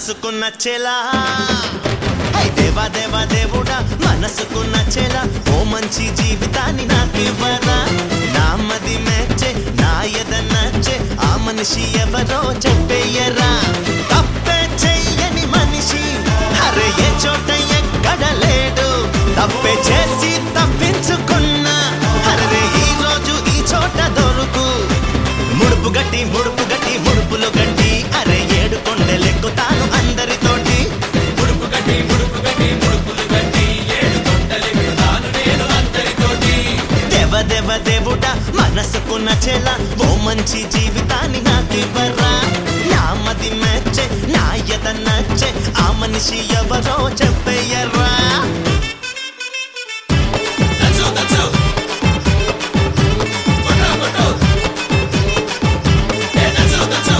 మనసుకు నచ్చేలా హై దేవా దేవా దేవుడా మనసుకు నచ్చేలా ఓ మంచి జీవితాన్ని నాకు ఇవ్వరా నా మది మెచ్చే నా ఎద నచ్చే ఆ మనిషి ఎవరో చెప్పేయరా తప్పే చెయ్యని మనిషి అరే ఏ చోట ఎక్కడ లేడు తప్పే చేసి తప్పించుకున్నా అరే ఈ రోజు ఈ చోట దొరుకు ముడుపు గట్టి ముడుపు గట్టి ముడుపులు గట్టి అరే ఏడు కొండలెక్కుతాను అందరితోటి ముడుపు గట్టి ముడుపు గట్టి ముడుపులు గట్టి ఏడు కొండలెక్కుతాను నేను అందరితోటి దేవ దేవ దేవుడా మనసుకు నచ్చేలా ఓ మంచి జీవితాన్ని నాకివ్వరా నా మది మెచ్చే నా ఎద నచ్చే ఆ మనిషి ఎవరో చెప్పేయరా దంచు దంచు కొట్టు కొట్టు ఏ దంచు దంచు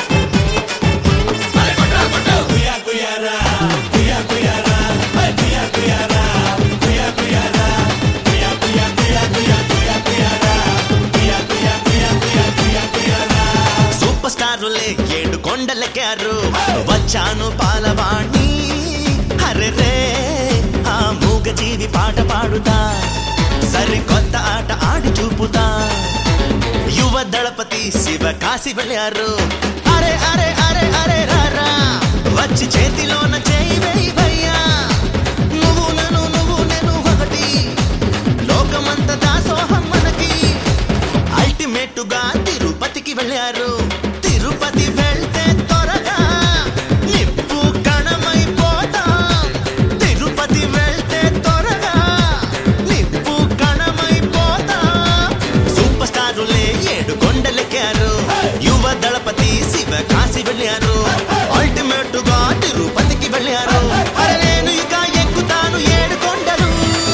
అరే కొట్టు కొట్టు కుయా కుయారా కుయా కుయారా హై కుయా కుయారా కుయా కుయారా కుయా కుయా కుయా కుయా కుయా కుయారా కుయా కుయా కుయా కుయా కుయా కుయారా సూపర్ స్టారులే ఏడు కొండలెక్కారు వచ్చాను పాలవాణి అరే రే ఆ మూగ జీవి పాట పాడుతా సరికొత్త ఆట ఆడి చూపుతా యువ దళపతి శివ కాశీ వెళ్ళారు అరే అరే అరే అరే రారా వచ్చి చేతిలోన చేయి వేయి భయ్యా నువ్వు నన్ను నువ్వు నేను ఒకటి లోకమంత దాసోహం మనకి అల్టిమేట్ గా తిరుపతికి వెళ్ళారు తిరుపతి వెళ్తే త్వరగా నిప్పు కణమైపోతాం తిరుపతి వెళ్తే త్వరగా నిప్పు కణమైపోతాం సూపర్ స్టారులే ఏడు కొండలెక్కారు యువ దళపతి శివ కాశీ వెళ్ళారు అల్టిమేట్ గా తిరుపతికి వెళ్ళారు అరే నేను ఇక ఎక్కుతాను ఏడు కొండలు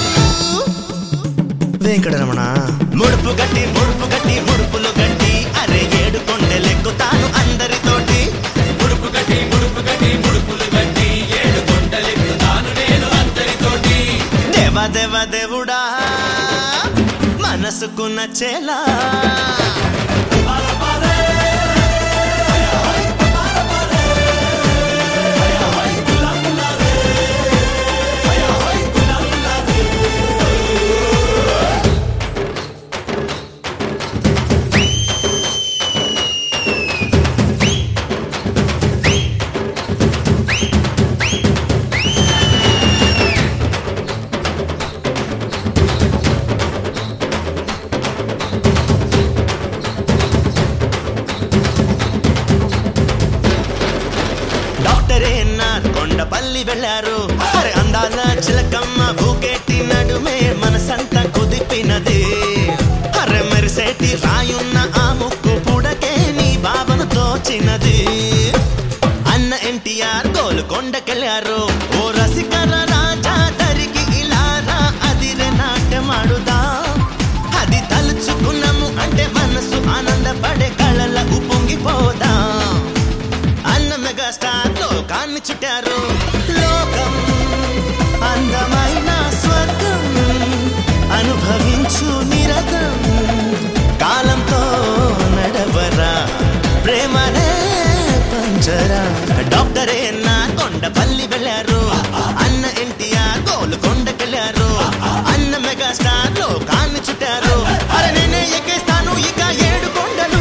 వెంకటరమణ ముడుపు గట్టి ముడుపు గట్టి ముడుపులు గట్టి అరే ఏడు కొండలెక్కుతాను అందరితోటి ముడుపు గట్టి ముడుపు గట్టి ముడుపులు గట్టి ఏడు కొండలెక్కుతాను నేను అందరితోటి దేవా దేవా దేవుడా మనసుకు నచ్చేలా డాక్టరే నా కొండపల్లి వెళ్ళారు అరే అందాల చిలకమ్మ బూకెట్టి నడుమే మనసంతా కుదిపినది అరే మెరిసేటి రాయున్న ఆ ముక్కు పుడకే నీ బాబను తోచినది అన్న ఎన్టీఆర్ గోలుకొండకెళ్ళారు ఓ రసికర రాజా దరికి ఇలా రా అదిరే నాట్యమాడుదా అది తలుచుకున్నాము అంటే మనసు ఆనందపడే కళల ఉప్పొంగిపోదా అన్న మెగాస్టార్ లోకాన్ని చుట్టారు లోకం అందమైన స్వర్గం అనుభవించు నిరతం కాలంతో నడవరా ప్రేమనే పంచరా డాక్టరే నా కొండపల్లి వెళ్ళారు అన్న ఎన్టీఆర్ గోలుకొండకెళ్ళారు అన్న మెగాస్టార్ లోకాన్ని చుట్టారు అరే నేనే ఎక్కేస్తాను ఇక ఏడు కొండలు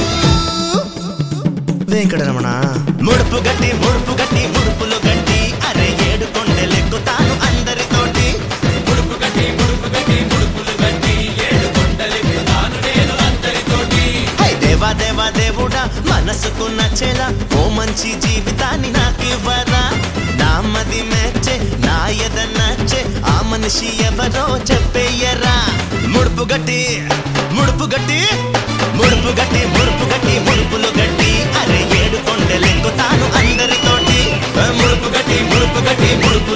వెంకటరమణ ముడుపు గట్టి ముడుపు గట్టి ముడుపులు గట్టి అరే ఏడు కొండలెక్కుతాను అందరితోటి ముడుపు గట్టి ముడుపు గట్టి ముడుపులు గట్టి ఏడు కొండలెక్కుతాను నేను అందరితోటి హై దేవా దేవా దేవుడా మనసుకు నచ్చేలా ఓ మంచి జీవితాన్ని నాకు ఇవ్వరా నా మది మెచ్చే నా ఎద నచ్చే ఆ మనిషి ఎవరో చెప్పేయరా ముడుపు గట్టి ముడుపు గట్టి ముడుపు గట్టి ముడుపు గట్టి ముడుపులు గట్టి అరే ఏడు కొండలెక్కుతాను అందరితోటి ముడుపు గట్టి ముడుపు గట్టి ముడుపులు